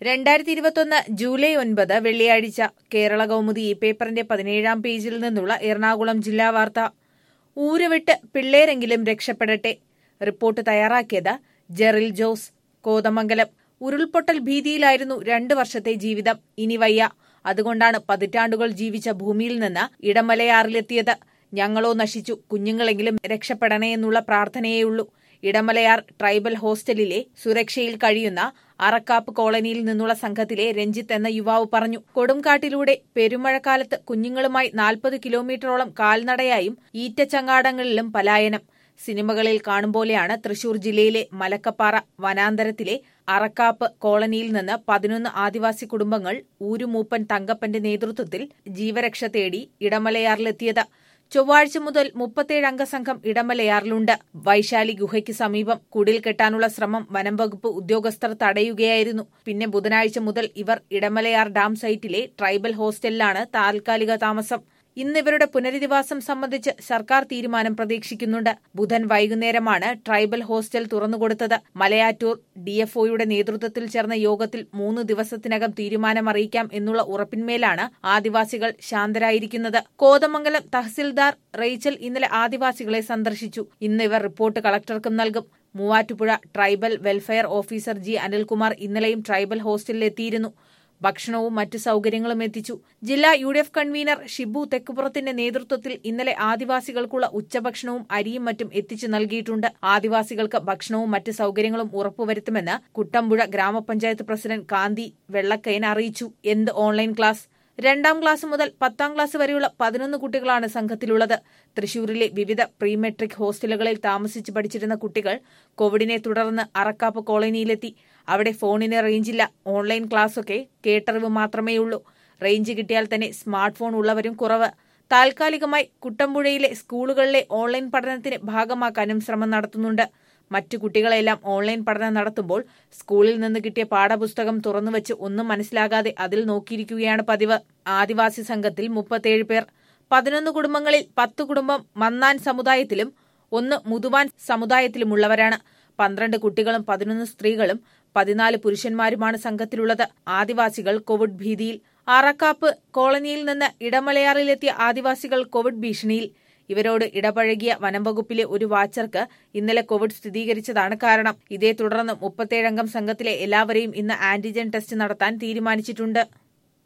രണ്ടായിരത്തി ഇരുപത്തൊന്ന് ജൂലൈ ഒൻപത് വെള്ളിയാഴ്ച കേരള കൗമുദി ഈ പേപ്പറിന്റെ പതിനേഴാം പേജിൽ നിന്നുള്ള എറണാകുളം ജില്ലാ വാർത്ത ഊരുവിട്ട് പിള്ളേരെങ്കിലും രക്ഷപ്പെടട്ടെ റിപ്പോർട്ട് തയ്യാറാക്കിയത് ജെറിൽ ജോസ് കോതമംഗലം ഉരുൾപൊട്ടൽ ഭീതിയിലായിരുന്നു രണ്ട് വർഷത്തെ ജീവിതം ഇനി വയ്യ അതുകൊണ്ടാണ് പതിറ്റാണ്ടുകൾ ജീവിച്ച ഭൂമിയിൽ നിന്ന് ഇടമലയാറിലെത്തിയത് ഞങ്ങളോ നശിച്ചു കുഞ്ഞുങ്ങളെങ്കിലും രക്ഷപ്പെടണേ എന്നുള്ള പ്രാർത്ഥനയേയുള്ളൂ ഇടമലയാർ ട്രൈബൽ ഹോസ്റ്റലിലെ സുരക്ഷയിൽ കഴിയുന്ന അറക്കാപ്പ് കോളനിയിൽ നിന്നുള്ള സംഘത്തിലെ രഞ്ജിത്ത് എന്ന യുവാവ് പറഞ്ഞു കൊടുംകാട്ടിലൂടെ പെരുമഴക്കാലത്ത് കുഞ്ഞുങ്ങളുമായി നാൽപ്പത് കിലോമീറ്ററോളം കാൽനടയായും ഈറ്റച്ചങ്ങാടങ്ങളിലും പലായനം സിനിമകളിൽ കാണുമ്പോലെയാണ് തൃശൂർ ജില്ലയിലെ മലക്കപ്പാറ വനാന്തരത്തിലെ അറക്കാപ്പ് കോളനിയിൽ നിന്ന് പതിനൊന്ന് ആദിവാസി കുടുംബങ്ങൾ ഊരുമൂപ്പൻ തങ്കപ്പന്റെ നേതൃത്വത്തിൽ ജീവരക്ഷ തേടി ഇടമലയാറിലെത്തിയത് ചൊവ്വാഴ്ച മുതൽ മുപ്പത്തേഴ് അംഗ സംഘം ഇടമലയാറിലുണ്ട് വൈശാലി ഗുഹയ്ക്ക് സമീപം കുടിൽ കെട്ടാനുള്ള ശ്രമം വനം വകുപ്പ് ഉദ്യോഗസ്ഥർ തടയുകയായിരുന്നു പിന്നെ ബുധനാഴ്ച മുതൽ ഇവർ ഇടമലയാർ ഡാം സൈറ്റിലെ ട്രൈബൽ ഹോസ്റ്റലിലാണ് താൽക്കാലിക താമസം ഇന്ന് ഇവരുടെ പുനരധിവാസം സംബന്ധിച്ച് സർക്കാർ തീരുമാനം പ്രതീക്ഷിക്കുന്നുണ്ട് ബുധൻ വൈകുന്നേരമാണ് ട്രൈബൽ ഹോസ്റ്റൽ തുറന്നുകൊടുത്തത് മലയാറ്റൂർ ഡിഎഫ്ഒയുടെ നേതൃത്വത്തിൽ ചേർന്ന യോഗത്തിൽ മൂന്ന് ദിവസത്തിനകം തീരുമാനം അറിയിക്കാം എന്നുള്ള ഉറപ്പിന്മേലാണ് ആദിവാസികൾ ശാന്തരായിരിക്കുന്നത് കോതമംഗലം തഹസിൽദാർ റെയ്ച്ചൽ ഇന്നലെ ആദിവാസികളെ സന്ദർശിച്ചു ഇന്ന് ഇവർ റിപ്പോർട്ട് കളക്ടർക്കും നൽകും Muvattupuzha tribal welfare officer G Anilkumar ഇന്നലെയും ട്രൈബൽ ഹോസ്റ്റലിലെത്തിയിരുന്നു ഭക്ഷണവും മറ്റു സൌകര്യങ്ങളും എത്തിച്ചു ജില്ലാ U D F convener Shibu തെക്കുപുറത്തിന്റെ നേതൃത്വത്തിൽ ഇന്നലെ ആദിവാസികൾക്കുള്ള ഉച്ചഭക്ഷണവും അരിയും മറ്റും എത്തിച്ചു നൽകിയിട്ടുണ്ട് ആദിവാസികൾക്ക് ഭക്ഷണവും മറ്റ് സൌകര്യങ്ങളും ഉറപ്പുവരുത്തുമെന്ന് കുട്ടമ്പുഴ ഗ്രാമപഞ്ചായത്ത് പ്രസിഡന്റ് കാന്തി വെള്ളക്കയൻ അറിയിച്ചു എന്ത് ഓൺലൈൻ ക്ലാസ് രണ്ടാം ക്ലാസ് മുതൽ പത്താം ക്ലാസ് വരെയുള്ള പതിനൊന്ന് കുട്ടികളാണ് സംഘത്തിലുള്ളത് തൃശൂരിലെ വിവിധ പ്രീ മെട്രിക് ഹോസ്റ്റലുകളിൽ താമസിച്ച് പഠിച്ചിരുന്ന കുട്ടികൾ കോവിഡിനെ തുടർന്ന് അറക്കാപ്പ് കോളനിയിലെത്തി അവിടെ ഫോണിന് റേഞ്ചില്ല ഓൺലൈൻ ക്ലാസ്സൊക്കെ കേട്ടറിവ് മാത്രമേയുള്ളൂ റേഞ്ച് കിട്ടിയാൽ തന്നെ സ്മാർട്ട് ഫോൺ ഉള്ളവരും കുറവ് താൽക്കാലികമായി കുട്ടമ്പുഴയിലെ സ്കൂളുകളിലെ ഓൺലൈൻ പഠനത്തിന് ഭാഗമാക്കാനും ശ്രമം നടത്തുന്നുണ്ട് മറ്റു കുട്ടികളെല്ലാം ഓൺലൈൻ പഠനം നടത്തുമ്പോൾ സ്കൂളിൽ നിന്ന് കിട്ടിയ പാഠപുസ്തകം തുറന്നുവച്ച് ഒന്നും മനസ്സിലാകാതെ അതിൽ നോക്കിയിരിക്കുകയാണ് പതിവ് ആദിവാസി സംഘത്തിൽ മുപ്പത്തേഴ് പേർ പതിനൊന്ന് കുടുംബങ്ങളിൽ പത്ത് കുടുംബം മന്നാൻ സമുദായത്തിലും ഒന്ന് മുതുവാൻ സമുദായത്തിലുമുള്ളവരാണ് പന്ത്രണ്ട് കുട്ടികളും പതിനൊന്ന് സ്ത്രീകളും പതിനാല് പുരുഷന്മാരുമാണ് സംഘത്തിലുള്ളത് ആദിവാസികൾ കോവിഡ് ഭീതിയിൽ ആറക്കാപ്പ് കോളനിയിൽ നിന്ന് ഇടമലയാറിലെത്തിയ ആദിവാസികൾ കോവിഡ് ഭീഷണിയിൽ ഇവരോട് ഇടപഴകിയ വനംവകുപ്പിലെ ഒരു വാച്ചർക്ക് ഇന്നലെ കോവിഡ് സ്ഥിരീകരിച്ചതാണ് കാരണം ഇതേ തുടർന്ന് മുപ്പത്തേഴംഗം സംഘത്തിലെ എല്ലാവരെയും ഇന്ന് ആന്റിജൻ ടെസ്റ്റ് നടത്താൻ തീരുമാനിച്ചിട്ടുണ്ട്